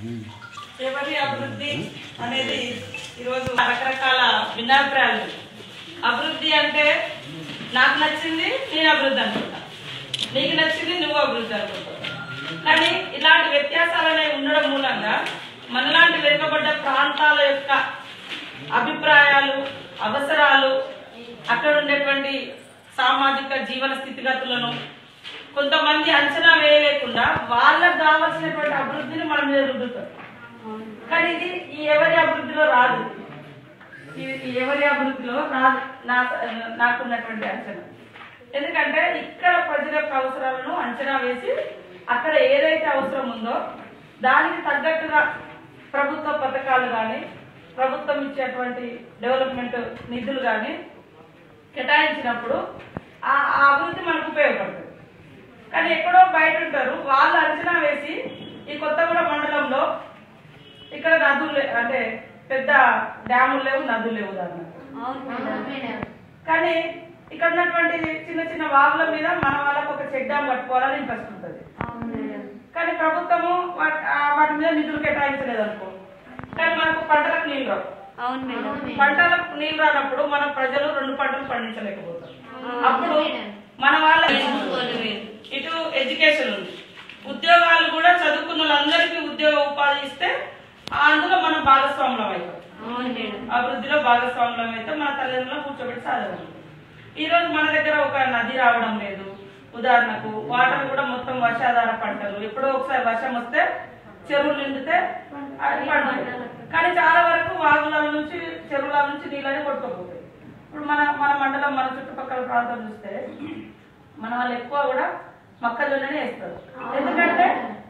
ఎవరి అభివృద్ధి అనేది ఈరోజు రకరకాల భిన్నాభిప్రాయాలు ఉన్నాయి. అభివృద్ధి అంటే నాకు నచ్చింది నేను అభివృద్ధి అనుకుంటా నీకు నచ్చింది నువ్వు అభివృద్ధి అనుకుంటావు కానీ ఇలాంటి వ్యత్యాసాలు అనేవి ఉండడం మూలంగా మనలాంటి వెనుకబడ్డ ప్రాంతాల యొక్క అభిప్రాయాలు అవసరాలు అక్కడ ఉండేటువంటి సామాజిక జీవన స్థితిగతులను కొంతమంది అంచనా వేయలేకుండా వాళ్ళకు కావాల్సినటువంటి అభివృద్ధిని మన మీద రుద్దుతారు కానీ ఇది ఈ ఎవరి అభివృద్ధిలో రాదు ఈ- ఈ ఎవరి అభివృద్ధిలో రాదు నా నాకున్నటువంటి అంచనా ఎందుకంటే ఇక్కడ ప్రజల యొక్క అవసరాలను అంచనా వేసి అక్కడ ఏదైతే అవసరం ఉందో దానికి తగ్గట్టుగా ప్రభుత్వ పథకాలు కానీ ప్రభుత్వం ఇచ్చేటువంటి డెవలప్మెంట్ నిధులు కానీ కేటాయించినప్పుడు ఆ ఆ అభివృద్ధి మనకు ఉపయోగపడుతుంది కానీ ఎక్కడో బయట ఉంటారు వాళ్ళు అంచనా వేసి ఈ కొత్తగూడ మండలంలో ఇక్కడ నదులు లే- అంటే పెద్ద డ్యాములు లేవు నదులు లేవు ఉదాహరణకు కానీ ఇక్కడ ఉన్నటువంటి చిన్న చిన్న వాగుల మీద మన వాళ్ళకు ఒక చెక్ డ్యామ్ కట్టుకోవాలని ఇంట్రెస్ట్ ఉంటుంది కానీ ప్రభుత్వము వాటి ఆ వాటి మీద నిధులు కేటాయించలేదు అనుకో కానీ మనకు పంటలకు నీళ్ళు రావు అవును మేడం పంటలకు నీళ్ళు రానప్పుడు మన ప్రజలు రెండు పంటలు పండించలేకపోతారు అప్పుడు మన వాళ్ళ ఇటు ఎడ్యుకేషన్ ఉంది ఉద్యోగాలు కూడా చదువుకున్న వాళ్ళందరికీ ఉద్యోగ ఉపాధి ఇస్తే అందులో మనం భాగస్వాములం అవుతాం అవును మేడం అభివృద్ధిలో భాగస్వాములం అయితే మన తల్లిదండ్రులను కూర్చోబెట్టి సాధగలం ఈ రోజు మన దగ్గర ఒక నది రావడం లేదు ఉదాహరణకు వాటర్ కూడా మొత్తం వర్షాధార పంటలు ఎప్పుడో ఒకసారి వర్షం వస్తే చెరువులు నిండితే అది పండుతుంది కానీ చాలా వరకు వాగుల నుంచి చెరువుల నుంచి నీళ్ళని కొట్టుకోపోతాయి ఇప్పుడు మన మన మండలం మన చుట్టుపక్కల ప్రాంతం చూస్తే మన వాళ్ళు ఎక్కువ కూడా మొక్కజొన్ననే వేస్తారు ఎందుకంటే